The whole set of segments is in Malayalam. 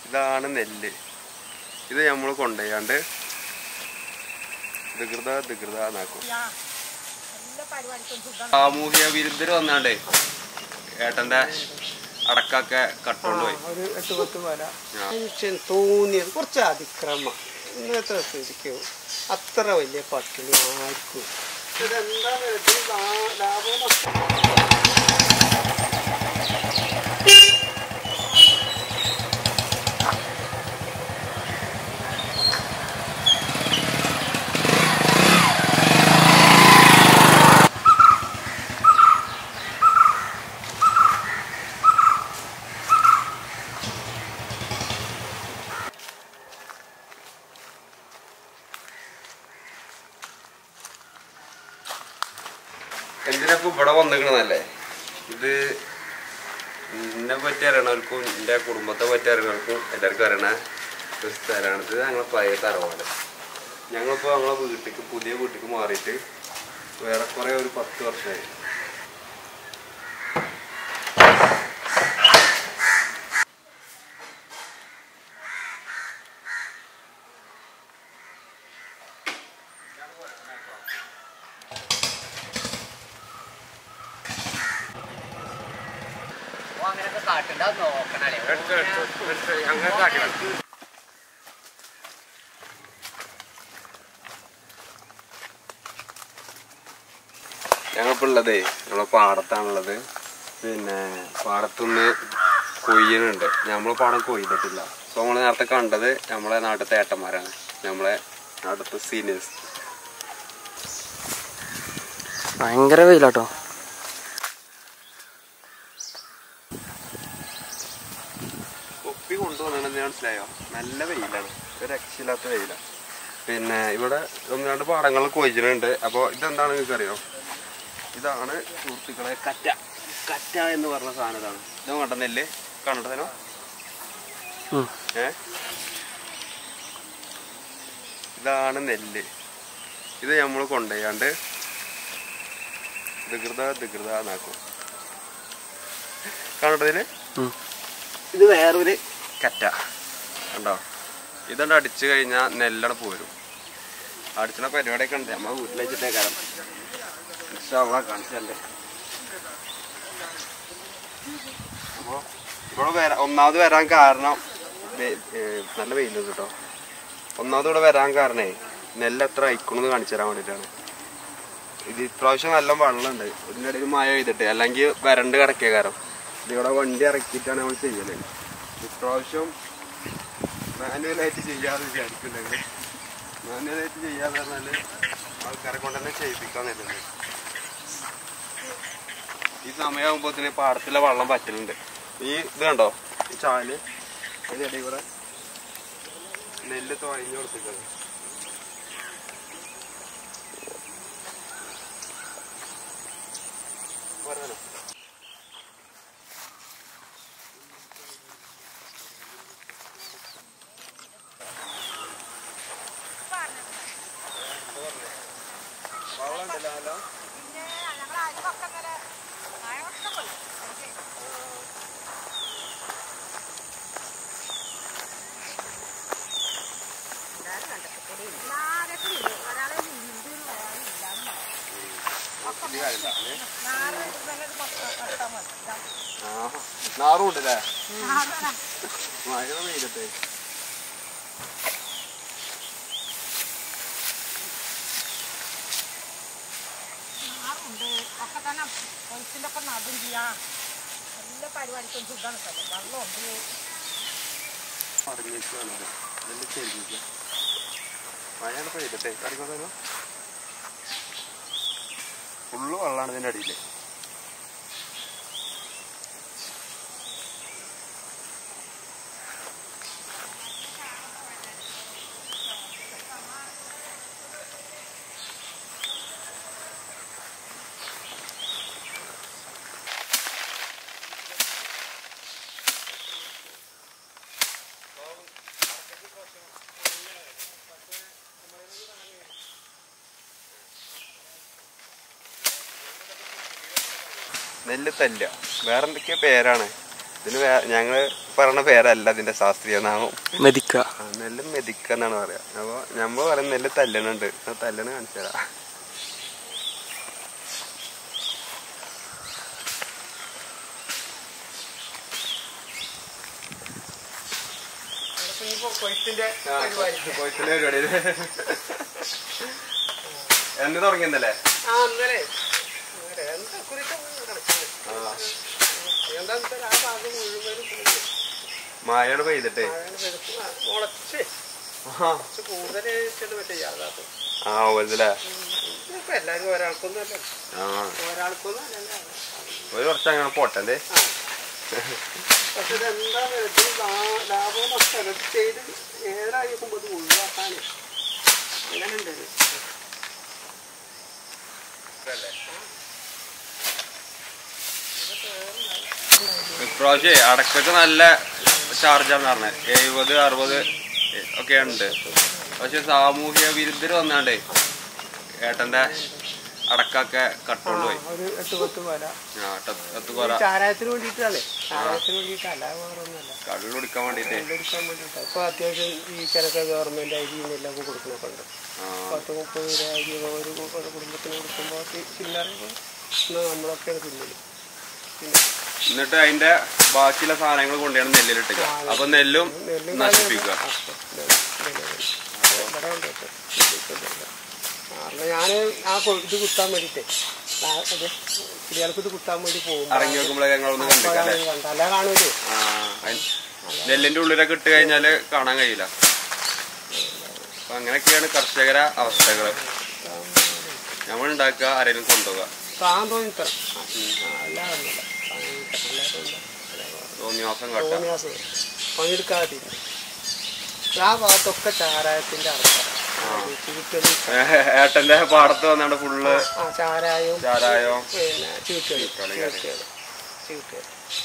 ഇതാണ് നെല്ല് ഇത് നമ്മൾ കൊണ്ടുപോയാണ്ട് ദികൃത ദികൃത എന്നാക്കും സാമൂഹ്യ വിരുദ്ധർ വന്നാണ്ടേ ഏട്ടന്റെ അടക്കൊക്കെ കട്ടോണ്ട് പോയി ഒരു എട്ട് പത്ത് വര ആ. മനുഷ്യൻ തോന്നിയത് കുറച്ച് അതിക്രമ ഇന്നത്തെ സ്ഥിതിക്ക് അത്ര വലിയ പട്ടിണി ആർക്കും ഇതെന്താണ് ഇത് ലാ- ലാഭം നഷ്ടം? എന്തിനാ ഇപ്പൊ ഇവിടെ വന്നിക്കണതല്ലേ ഇത് എന്നെ പറ്റി അറിയണവർക്കും എൻ്റെ കുടുംബത്തെ പറ്റി അറിയണവർക്കും എല്ലാവർക്കും അറിയണ ഒരു സ്ഥലമാണ് ഇത് ഞങ്ങളെ പഴയ തറവാട് ഞങ്ങളിപ്പോൾ ഞങ്ങളെ വീട്ടിലേക്ക് പുതിയ വീട്ടിലേക്ക് മാറിയിട്ട് വേറെ കുറെ ഒരു പത്ത് വർഷമായി അങ്ങനെയൊക്കെ കാട്ടുണ്ട് അത് നോക്കണല്ലേ അങ്ങനെ കാട്ടില്ല ഞങ്ങളിപ്പോൾ ഉള്ളതേ നമ്മളെ പാടത്താണുള്ളത് പിന്നെ പാടത്തുനിന്ന് കൊയ്യനുണ്ട് നമ്മളെ പാടം കൊയ്തിട്ടില്ല സോ നമ്മൾ നേരത്തെ കണ്ടത് നമ്മളെ നാട്ടിലത്തെ ഏട്ടന്മാരാണ് നമ്മളെ നാട്ടിലത്തെ സീനിയേഴ്സ് ഭയങ്കര വെയിലാട്ടോ ഒപ്പി കൊണ്ടുവന്നിട്ട് മനസ്സിലായോ നല്ല വെയിലാണ് ഒരു രക്ഷയില്ലാത്ത വെയിലാണ് പിന്നെ ഇവിടെ ഒന്ന് രണ്ട് പാടങ്ങൾ കൊയ്ച്ചിട്ടുണ്ട് അപ്പോൾ ഇതെന്താണ് നിങ്ങൾക്ക് അറിയോ ഇതാണ് സുഹൃത്തുക്കളെ കറ്റ കറ്റ എന്ന് പറഞ്ഞ സാധനം ഇതാണ് ഇത് കണ്ട നെല്ല് കണ്ടതിനോ ഏ ഇതാണ് നെല്ല് ഇത് നമ്മൾ കൊണ്ടുപോയാണ്ട് ദികൃത ദികൃത എന്നാക്കും കണ്ടതില് ഇത് വേറൊരു കറ്റ കണ്ടോ ഇതുകൊണ്ട് അടിച്ചു കഴിഞ്ഞാൽ നെല്ലട പോരും അടിച്ചണ പരിപാടിയൊക്കെ ഉണ്ട് നമ്മൾ വീട്ടിൽ വെച്ചിട്ടേ കാരണം അവിടെ കാണിച്ചല്ലേ അപ്പോൾ ഇവിടെ വരാ ഒന്നാമത് വരാൻ കാരണം വെ- ഏ, നല്ല വെയിലുണ്ട് കേട്ടോ ഒന്നാമത് ഇവിടെ വരാൻ കാരണേ നെല്ല് എത്ര അയക്കണമെന്ന് കാണിച്ചു തരാൻ വേണ്ടിയിട്ടാണ് ഇത് ഇപ്രാവശ്യം നല്ല വെള്ളമുണ്ട് ഇതിൻ്റെ ഇടയിൽ മഴ പെയ്തിട്ട് അല്ലെങ്കിൽ വരണ്ട് കിടക്കിയ കാരണം ഇതിവിടെ വണ്ടി ഇറക്കിയിട്ടാണ് നമ്മൾ ചെയ്യല് ഇപ്രാവശ്യം മാനുവലായിട്ട് ചെയ്യാതെ വിചാരിക്കുന്നുണ്ടെങ്കിൽ മാനുവലായിട്ട് ചെയ്യാതെ പറഞ്ഞാല് ആൾക്കാരെ കൊണ്ട് തന്നെ ചെയ്യിപ്പിക്കാൻ നല്ലത് ഈ സമയമാകുമ്പോഴത്തേന് പാടത്തിലെ വെള്ളം പറ്റലുണ്ട് ഈ ഇത് കണ്ടോ ഈ ചാല് അതിൻ്റെ ഇടയിൽ കൂടെ നെല്ല് തുഴഞ്ഞു കൊടുത്തിട്ടുണ്ട് പോരാനോ നാറുണ്ട് അല്ലേ മഴ പെയ്തട്ടെ ഒക്കെ തന്നെ ഒഴിച്ചിൻ്റെ ഒക്കെ നടും ചെയ്യാം എല്ലാ പരിപാടിക്കും സുഖമാണ് വെള്ളമുണ്ട് പറഞ്ഞിരിക്കുകയാണ് നല്ല ചെരിഞ്ഞില്ല മഴയാണ് പെയ്തട്ടെ കറിക്കൊന്നോ ഫുള്ള് വെള്ളമാണ് ഇതിൻ്റെ അടിയിൽ നെല്ല് തല്ല വേറെ എന്തൊക്കെയോ പേരാണ് ഇതിന് വേ- ഞങ്ങള് പറഞ്ഞ പേരല്ല ഇതിന്റെ ശാസ്ത്രീയ നാമം മെതിക്ക ആ, നെല്ല് മെതിക്ക എന്നാണ് പറയാ അപ്പൊ ഞമ്മ പറയുന്ന നെല്ല് തല്ലണുണ്ട് അത് തല്ലണ കാണിച്ചു തരാം കൊയ്ത്തിന്റെ കൊയ്ത്തിന്റെ പരിപാടി എന്ന് തുടങ്ങിയതല്ലേ ആ ഇന്നലെ ഇന്നലെ എന്താ കുറിച്ച് കിടക്കുന്നത് എന്താന്ന് വെച്ചാൽ ആ ഭാഗം മുഴുവനും പോയി. മഴയാണ് പെയ്തിട്ടേ മഴയാണ് പെരുത്ത് ആ, മുളച്ച് ആ കുറച്ച് കൂടുതൽ ചെന്ന് മറ്റേ യാഥാർത്ഥ്യം ആ ഓലല്ലേ ഇപ്പൊ എല്ലാവരും ഒരാൾക്കൊന്നും അല്ല ആ ഒരാൾക്കൊന്നും അല്ലല്ല ഒരു വർഷം അങ്ങനെ പോട്ടെ പക്ഷെ ഇതെന്താണ് ഇത് ലാ- ലാഭം നഷ്ടം ഇത് ചെയ്ത് ഏതായിരിക്കുമ്പോൾ ഇത് ഒഴിവാക്കാനേ അങ്ങനെ ഉണ്ട് ഇത്. ഇപ്രാവശ്യം അടക്കൊക്കെ നല്ല ചാർജാന്ന് പറഞ്ഞത് എഴുപത് അറുപത് ഒക്കെ ഉണ്ട് പക്ഷെ സാമൂഹ്യ വിരുദ്ധര് വന്നാണ്ടേ ഏട്ടന്റെ അടക്കൊക്കെ കട്ടുകൊണ്ട് പോയി ഒരു എട്ട് പത്ത് പോല ആ എത്ത് കൊറ ചാരായത്തിന് വേണ്ടിയിട്ടാണ് ചാരായത്തിന് വേണ്ടിയിട്ടല്ല വേറെ ഒന്നുമല്ല കള്ളു കുടിക്കാൻ വേണ്ടിട്ടേ കണ്ടുപിടിക്കാൻ വേണ്ടിയിട്ടാണ് ഇപ്പൊ അത്യാവശ്യം ഈ ചിലക്ക് ഗവൺമെന്റ് അരി നെല്ലൊക്കെ കൊടുക്കുന്നൊക്കെ ഉണ്ട് ആ പത്ത് മുപ്പത് രൂപ അരി ഒരു കു- ഒരു കുടുംബത്തിന് കൊടുക്കുമ്പോൾ ചില്ലറ നമ്മളൊക്കെയാണ് തിന്നത് പിന്നെ എന്നിട്ട് അതിന്റെ ബാക്കിയുള്ള സാധനങ്ങൾ കൊണ്ടുപോയാണ് നെല്ലിലിട്ടുക അപ്പൊ നെല്ലും നെല്ലും നശിപ്പിക്കുക ആ, നെല്ല് നെല്ല് ഇവിടെ ഉണ്ട് കേട്ടോ. ഇതില്ല. കാരണം ഞാൻ ആ കൊ- ഇത് കുത്താൻ വേണ്ടിട്ടേ ആ, അതെ കുടിയാൾക്ക് ഇത് കുത്താൻ വേണ്ടി പോകും ഇറങ്ങി നോക്കുമ്പോഴേ ഞങ്ങളൊന്ന് കണ്ടിക്കല്ലേ കണ്ടല്ല കാണൂലേ ആ അയ്- നെല്ലിന്റെ ഉള്ളിലൊക്കെ ഇട്ട് കഴിഞ്ഞാല് കാണാൻ കഴിയില്ല അപ്പൊ അങ്ങനെയൊക്കെയാണ് കർഷകര അവസ്ഥകള് നമ്മൾ ഉണ്ടാക്കുക ആരെങ്കിലും കൊണ്ടുപോകുക താൻ തോന്നി തരാം അല്ലാതെ ഒന്നുമില്ല. താൻ തോന്നി തരാം. അല്ലാതെ ഒന്നുമില്ല. തോന്നിയാസം കാട്ടുക തോന്നിയാസം പണിയെടുക്കാതെ തീരും. ആ ഭാഗത്തൊക്കെ ചാരായത്തിന്റെ ആൾക്കാരാണ് ചീറ്റലും ഏട്ടന്റെ പാടത്ത് വന്നാണ്ട് ഫുള്ള് ആ ചാരായവും ചാരായോ പിന്നെ ചീറ്റലും ചീറ്റകള് ചീറ്റലും ചീറ്റലും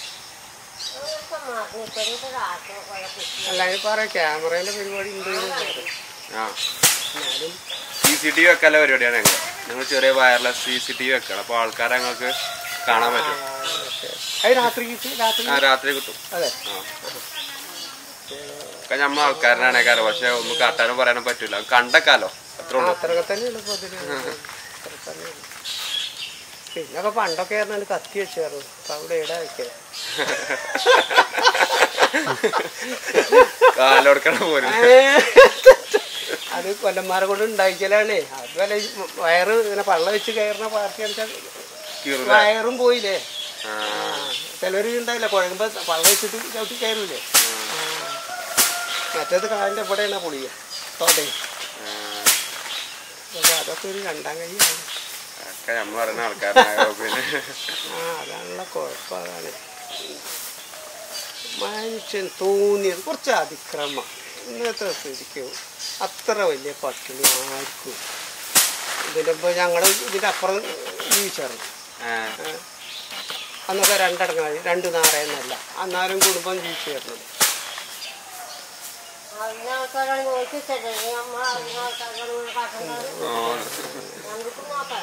അല്ല ഇപ്പൊ പറയാം ക്യാമറേന്റെ പരിപാടി ഉണ്ട് എന്ന് പറയും. ആ എന്നാലും സി സി ടി വി വെക്കാനുള്ള പരിപാടിയാണ് ഞങ്ങൾ ഞങ്ങൾ ചെറിയ wireless C C T V വെക്കണം അപ്പൊ ആൾക്കാരെ ഞങ്ങൾക്ക് കാണാൻ പറ്റും ആ, ഓക്കേ. അത് രാത്രി രാത്രി ആ രാത്രി കിട്ടും അതെ ആ ഒക്കെ നമ്മൾ ആൾക്കാരനാണ് കാര്യം പക്ഷെ ഒന്നും കാട്ടാനും പറയാനും പറ്റൂല കണ്ടക്കാലോ അത്ര ആ, ഉള്ളൂ അത്രയൊക്കെ തന്നെയുള്ളൂ ഇപ്പൊ ഇതിന്. അത്ര തന്നെയുള്ളൂ. പിന്നൊക്കെ പണ്ടൊക്കെ ആയിരുന്നു കത്തി വെച്ചായിരുന്നു അപ്പൊ അവിടെ ഇടാ വെക്കുക കാലോടുക്കണ പോലും അത് കൊല്ലന്മാരെ കൊണ്ട് ഉണ്ടായിക്കലാണേ അതുപോലെ ഈ വയറ് ഇങ്ങനെ പള്ള വെച്ച് കയറുന്ന പാർട്ടി വെച്ചാൽ കീറില്ല വയറും പോയില്ലേ ആ, ചിലര് ഉണ്ടായില്ല കുഴമ്പോ പള്ള വെച്ചിട്ട് ചവിട്ടി കയറൂലേ ആ. മറ്റേത് കാലിന്റെ എവിടെയാണ് പൊളിയ തോടെ ആ, അപ്പൊ അതൊക്കെ ഒരു രണ്ടാം കൈയാണ് ഒക്കെ നമ്മൾ പറയുന്ന ആൾക്കാരനായോ പിന്നെ ആ അതാണുള്ള കുഴപ്പം അതാണ് മനുഷ്യൻ തോന്നിയത് കുറച്ച് അതിക്രമം ഇന്നത്തെ സ്ഥിതിക്ക് അത്ര വലിയ പട്ടിണി ആർക്കും ഇതിൻ്റെ ഇപ്പോൾ ഞങ്ങൾ ഇതിൻ്റെ അപ്പുറം ജീവിച്ചായിരുന്നു ആ, ഏ. അന്നൊക്കെ രണ്ടടങ്ങാതി രണ്ട് നാറയെന്നല്ല എന്നാലും കുടുംബം ജീവിച്ചു വരുന്നത് അതിനാൾക്കാരാണ് നോക്കിച്ചത് നമ്മൾ അതിനാൾക്കാരാണ് കാട്ടുന്നത് ആ, ഞങ്ങൾക്ക് നോക്കാം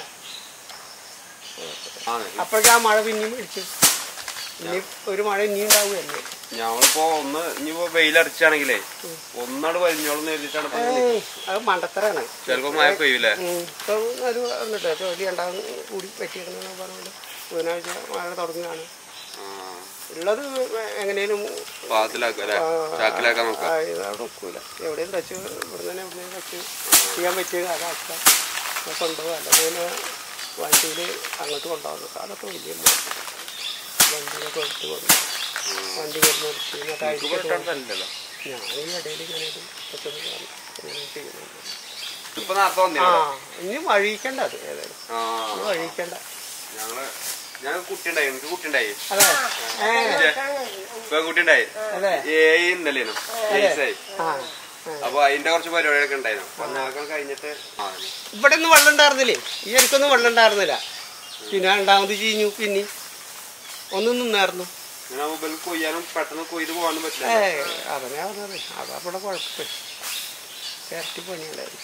ആണ് അപ്പോഴേക്കും ആ മഴ പിന്നെയും പിടിച്ചു ഇനി ഒരു മഴ ഇനിയും ഉണ്ടാവുമല്ലേ ഞങ്ങളിപ്പോ ഒന്ന് ഇനിയിപ്പോ വെയിലടിച്ചാണെങ്കിലേ ഒന്നാട് വലിഞ്ഞോളം എഴുതിട്ടാണ് ഇപ്പൊ ഇങ്ങനെ ഏയ് അത് മണ്ടത്തരാണ് ചിലപ്പോ മഴ പെയ്യൂലേ ഉം. ഇപ്പം ഒരു വന്നിട്ട് ജോലി ഉണ്ടാകും കൂടി പറ്റിയിരുന്നെന്ന് പറഞ്ഞുകൊണ്ട് ബുധനാഴ്ച മഴ തുടങ്ങുകയാണ് ആ, ഉള്ളത് എങ്ങനെയും പാകത്തിലാക്കുക അല്ലെ ചാക്കിലാക്കാൻ നോക്കാം അവിടെ ഒക്കൂല എവിടെയും തച്ച് ഇവിടെ തന്നെ എവിടെയും തച്ച് ചെയ്യാൻ പറ്റിയ അതാക്കാം അത് കൊണ്ടുപോകാം അല്ലെങ്കിൽ പിന്നെ വണ്ടിയിൽ അങ്ങോട്ട് കൊണ്ടുപോകുന്നു അതൊക്കെ വലിയ മോശം. വണ്ടിയിലൊക്കെ എടുത്ത് കൊണ്ടുപോകും വണ്ടി വരുന്ന നിർത്തി എന്നിട്ട് ഇവിടെ അഴിച്ചിട്ട് ഇട്ടടുത്തല്ലല്ലോ. ഞാൻ ഈ ഇടയിൽ ഇങ്ങനെ ഒരു പെട്ടെന്ന് കാണും. ഇങ്ങനെ ചെയ്യുന്നുണ്ട് ഇപ്പൊ നേരത്തെ ആ വന്നില്ല ഇനി വഴിക്കണ്ട അത് ഏതായാലും ആ ഇനി വഴിക്കണ്ട ഞങ്ങള് ഞാൻ കുട്ടി ഉണ്ടായി എനിക്ക് കുട്ടി ഉണ്ടായി അതെ ഏ ഇപ്പൊ കുട്ടി ഉണ്ടായി അതെ ഏയ് ഇന്നലേനും ഏയ്സായി ആ ആ. അപ്പൊ അതിന്റെ കുറച്ച് പരിപാടികളൊക്കെ ഉണ്ടായിരുന്നു അപ്പൊ അതൊക്കെ കഴിഞ്ഞിട്ട് ആ, ഇവിടെ ഒന്നും വെള്ളം ഉണ്ടായിരുന്നില്ലേ ഈ എനിക്കൊന്നും വെള്ളം ഉണ്ടായിരുന്നില്ല പിന്നെ രണ്ടാമത് ചീഞ്ഞു പിന്നെ ഒന്നും നിന്നായിരുന്നു ഇങ്ങനെ മൊബൈൽ കൊയ്യാനും പെട്ടെന്ന് കൊയ്ത് പോകാനും പറ്റില്ല ഏ അവനെ പറഞ്ഞത് അതാ ഇവിടെ കുഴപ്പം ഇരട്ടി പണിയുണ്ടായിരുന്നു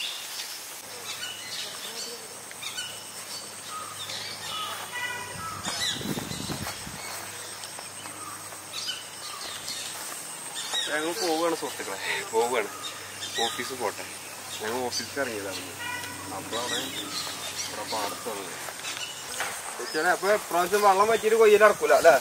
ഞങ്ങൾ പോവുകയാണ് സുഹൃത്തുക്കളെ പോവുകയാണ് ഓഫീസ് പോട്ടെ ഞങ്ങൾ ഓഫീസിൽ ഇറങ്ങിയതാണ് അപ്പോൾ അവിടെ ഇവിടെ പാടത്ത് വന്നത് ചേച്ചി അപ്പൊ ഇപ്രാവശ്യം വെള്ളം പറ്റിയിട്ട് കൊയ്യിൽ ഇറക്കൂല അല്ലേ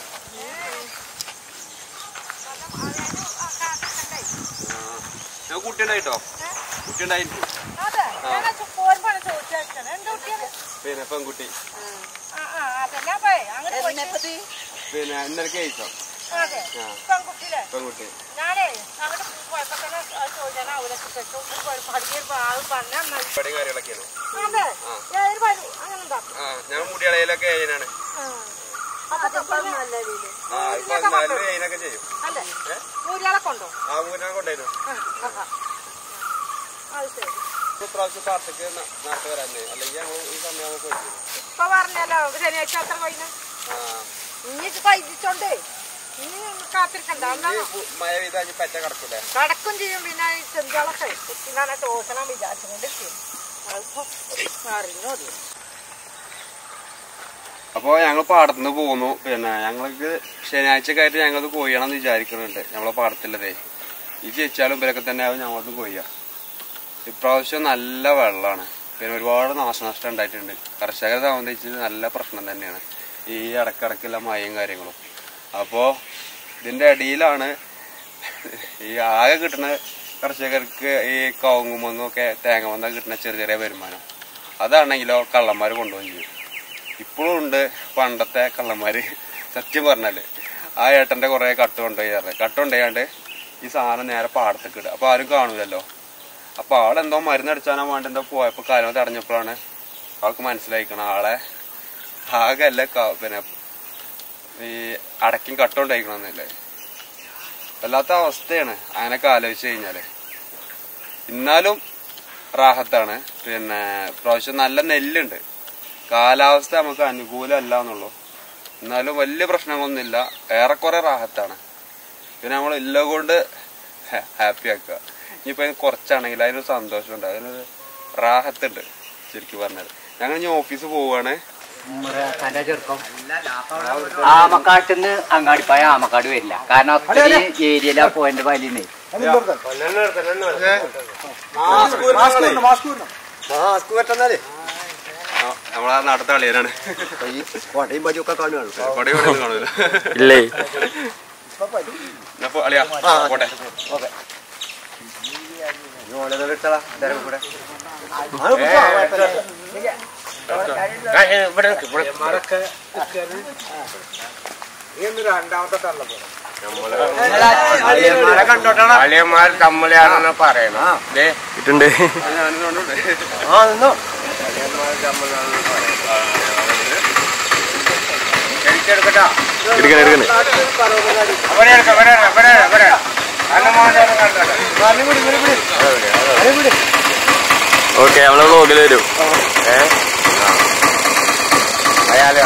ഞാൻ കുട്ടി ഉണ്ടായിട്ടോ കുട്ടി ഉണ്ടായിരിക്കും അതെ ഞാൻ പോരുമ്പോഴാണ് ചോദിച്ചത് എന്താ കുട്ടിയാണ് പിന്നെ പെൺകുട്ടി ആ ആ അതന്നെ അപ്പേ അങ്ങോട്ട് പോയിട്ട് പിന്നെ ഇന്നലെ കേസോ അതെ ആ പെൺകുട്ടിയിലെ പെൺകുട്ടി ഞാനേ അങ്ങോട്ട് പോയപ്പോ തന്നെ ചോദിച്ചാൽ അവിടെ പഠിക്കുമ്പോ ആൾ പറഞ്ഞാൽ മതി പടിയും കാര്യങ്ങളൊക്കെയാണ് അതെ ഏത് പണി അങ്ങനെ ഉണ്ടാക്കും ആ ഞാൻ മുടിയളയിലൊക്കെ ഏനാണ് അപ്പൊ ആ ഇപ്പൊ എന്നാലും ഏനൊക്കെ ചെയ്യും അല്ലേ മൂരിയാളെ കൊണ്ടോ ആ മൂന്നാൻ കൊണ്ടായിരുന്നു ആ, ആ, ആ. അത് ശരി ഇപ്രാവശ്യം പാർട്ടിക്ക് നാട്ടിൽ വരാനേ അല്ലെങ്കിൽ ഞങ്ങൾ ഈ സമയമാകുമ്പോൾ കഴിക്കും ഇപ്പൊ പറഞ്ഞല്ലോ ശനിയാഴ്ച അത്ര കഴിഞ്ഞ ആ ഇനി ഇത് കഴിച്ചോണ്ടേ ഇനി കാത്തിരിക്കണ്ട എന്താ ഈ പു- മഴ പെയ്താൽ പറ്റ കിടക്കൂലേ കടക്കും ചെയ്യും പിന്നെ ഈ ചെന്തികളൊക്കെ കുട്ടിനാണ് ടോക്കണം വിചാരിച്ചുകൊണ്ടിരിക്കും അതിപ്പോ അറിഞ്ഞോളൂ അപ്പോൾ ഞങ്ങൾ പാടത്തുനിന്ന് പോന്നു പിന്നെ ഞങ്ങൾക്ക് ശനിയാഴ്ച ആയിട്ട് ഞങ്ങളത് കൊയ്യണം എന്ന് വിചാരിക്കുന്നുണ്ട് നമ്മളെ പാടത്തുള്ളതേ ഈ ചേച്ചാലും ഇവരൊക്കെ തന്നെ ആവും ഞങ്ങളത് കൊയ്യുക ഇപ്രാവശ്യം നല്ല വെള്ളമാണ് പിന്നെ ഒരുപാട് നാശനഷ്ടം ഉണ്ടായിട്ടുണ്ട് കർഷകരെ സംബന്ധിച്ച് നല്ല പ്രശ്നം തന്നെയാണ് ഈ ഇടക്കിടക്കുള്ള മഴയും കാര്യങ്ങളും അപ്പോൾ ഇതിൻ്റെ ഇടയിലാണ് ഈ ആകെ കിട്ടുന്ന കർഷകർക്ക് ഈ കവുങ്ങുമൊന്നൊക്കെ തേങ്ങമൊന്നൊക്കെ കിട്ടുന്ന ചെറിയ ചെറിയ വരുമാനം അതാണെങ്കിലോ കള്ളന്മാർ കൊണ്ടുപോകും ചെയ്യും ഇപ്പോഴും ഉണ്ട് പണ്ടത്തെ കള്ളന്മാര് സത്യം പറഞ്ഞാല് ആ ഏട്ടന്റെ കുറെ കട്ട് കൊണ്ടുപോയി കട്ട് കൊണ്ടുപോയാണ്ട് ഈ സാധനം നേരെ പാടത്തേക്ക് ഇടുക അപ്പൊ ആരും കാണൂലല്ലോ അപ്പൊ ആളെന്തോ മരുന്നടിച്ചാനോ വേണ്ട എന്തോ പോയപ്പോ കാലം തടഞ്ഞപ്പോഴാണ് ആൾക്ക് മനസ്സിലായിക്കണം ആളെ ആകെ അല്ല ക- പിന്നെ ഈ അടക്കും കട്ടുണ്ടായിക്കണമെന്നല്ലേ വല്ലാത്ത അവസ്ഥയാണ് അങ്ങനെയൊക്കെ ആലോചിച്ച് കഴിഞ്ഞാല് എന്നാലും റാഹത്താണ് പിന്നെ പ്രാവശ്യം നല്ല നെല്ലുണ്ട് കാലാവസ്ഥ നമുക്ക് അനുകൂലമല്ല എന്നുള്ളൂ എന്നാലും വലിയ പ്രശ്നമൊന്നുമില്ല ഏറെക്കുറെ റാഹത്താണ് പിന്നെ നമ്മൾ എല്ലാം കൊണ്ട് ഹാപ്പി ആക്കുക ഇനിയിപ്പോൾ അതിന് കുറച്ചാണെങ്കിൽ അതിനൊരു സന്തോഷമുണ്ട് അതിനൊരു റാഹത്തുണ്ട് ശരിക്കും പറഞ്ഞാൽ ഞങ്ങൾ ഇനി ഓഫീസിൽ പോവുകയാണ് തന്റെ ചെറുക്കം ആമക്കാട്ടിന്ന് അങ്ങാടിപ്പായ ആമക്കാട് വരില്ല കാരണം അത്രയും ഏരിയയിലാ പോയിന്റ് വലിയ നമ്മളെ നാട്ടത്തെ കളിയനാണ് കോട്ടയും പതിയൊക്കെ കാണുകയാണ് കൊടി കൊടി കാണൂല ഇല്ലേ അപ്പൊ അളിയാ പോട്ടെ അളിയന്മാർ തമ്മിലാണെന്ന് പറയണം ദേ, ഇട്ടുണ്ട് ആ നിന്നോ ശരിക്കെടുക്കട്ടോ എടുക്കണ എടുക്കണ അവിടെ എടുക്ക ഇവിടെ എടുക്ക, ഇവിടെ എടുക്ക, ഇവിടെ അന്നമോന്റെ കണ്ടോ ഓക്കെ നമ്മളെ വ്ളോഗിൽ വരും ഏ അയാളെ